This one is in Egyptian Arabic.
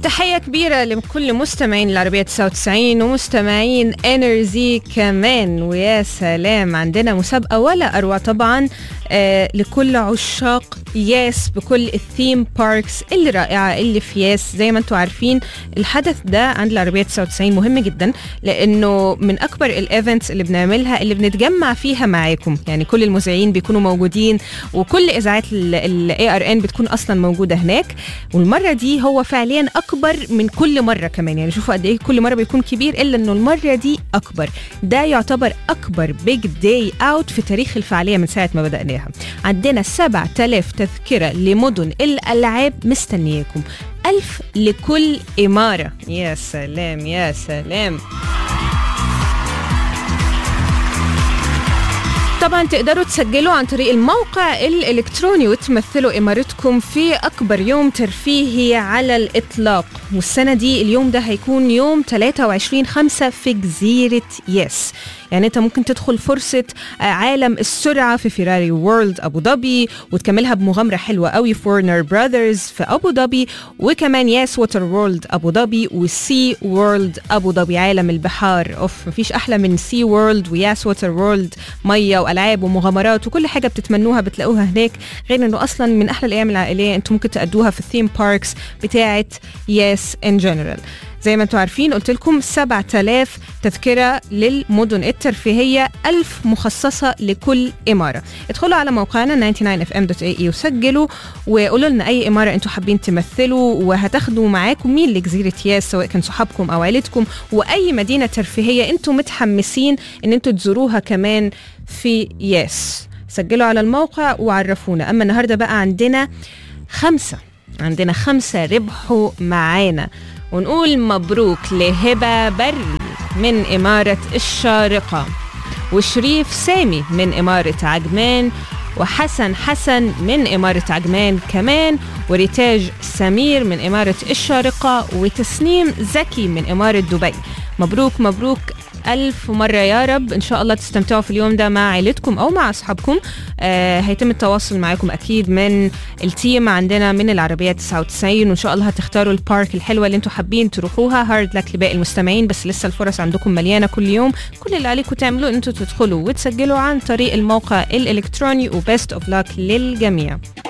تحية كبيرة لكل مستمعين العربية 99 ومستمعين انرجي كمان ويا سلام عندنا مسابقة ولا أروع طبعا آه لكل عشاق ياس بكل الثيم باركس اللي رائعة اللي في ياس زي ما انتم عارفين الحدث ده عند العربية 99 مهم جدا لأنه من أكبر الايفنتس اللي بنعملها اللي بنتجمع فيها معاكم يعني كل المذيعين بيكونوا موجودين وكل إذاعات الاي ار ان بتكون أصلا موجودة هناك والمرة دي هو فعليا أكبر من كل مرة كمان يعني شوفوا قد إيه كل مرة بيكون كبير إلا إنه المرة دي أكبر ده يعتبر أكبر بيج داي أوت في تاريخ الفعالية من ساعة ما بدأناها عندنا 7000 تذكرة لمدن الألعاب مستنياكم ألف لكل إمارة يا سلام يا سلام طبعا تقدروا تسجلوا عن طريق الموقع الإلكتروني وتمثلوا إمارتكم في أكبر يوم ترفيهي على الإطلاق والسنة دي اليوم ده هيكون يوم 23 5 في جزيرة يس يعني انت ممكن تدخل فرصة عالم السرعة في فيراري وورلد أبو ظبي وتكملها بمغامرة حلوة قوي في ورنر براذرز في أبو ظبي وكمان ياس ووتر وورلد أبو ظبي وسي وورلد أبو ظبي عالم البحار أوف مفيش أحلى من سي وورلد وياس ووتر وورلد مية وألعاب ومغامرات وكل حاجة بتتمنوها بتلاقوها هناك غير إنه أصلا من أحلى الأيام العائلية أنتم ممكن تأدوها في الثيم باركس بتاعة ياس إن جنرال زي ما انتم عارفين قلت لكم 7000 تذكرة للمدن الترفيهية 1000 مخصصة لكل إمارة ادخلوا على موقعنا 99fm.ae وسجلوا وقولوا لنا أي إمارة انتم حابين تمثلوا وهتاخدوا معاكم مين لجزيرة ياس سواء كان صحابكم أو عيلتكم وأي مدينة ترفيهية انتم متحمسين ان انتم تزوروها كمان في ياس سجلوا على الموقع وعرفونا أما النهاردة بقى عندنا خمسة عندنا خمسة ربحوا معانا ونقول مبروك لهبة بري من إمارة الشارقة وشريف سامي من إمارة عجمان وحسن حسن من إمارة عجمان كمان وريتاج سمير من إمارة الشارقة وتسنيم زكي من إمارة دبي مبروك مبروك ألف مرة يا رب إن شاء الله تستمتعوا في اليوم ده مع عائلتكم أو مع أصحابكم آه هيتم التواصل معاكم أكيد من التيم عندنا من العربية 99 وإن شاء الله هتختاروا البارك الحلوة اللي انتم حابين تروحوها هارد لك لباقي المستمعين بس لسه الفرص عندكم مليانة كل يوم كل اللي عليكم تعملوه انتوا تدخلوا وتسجلوا عن طريق الموقع الإلكتروني وبيست اوف لاك للجميع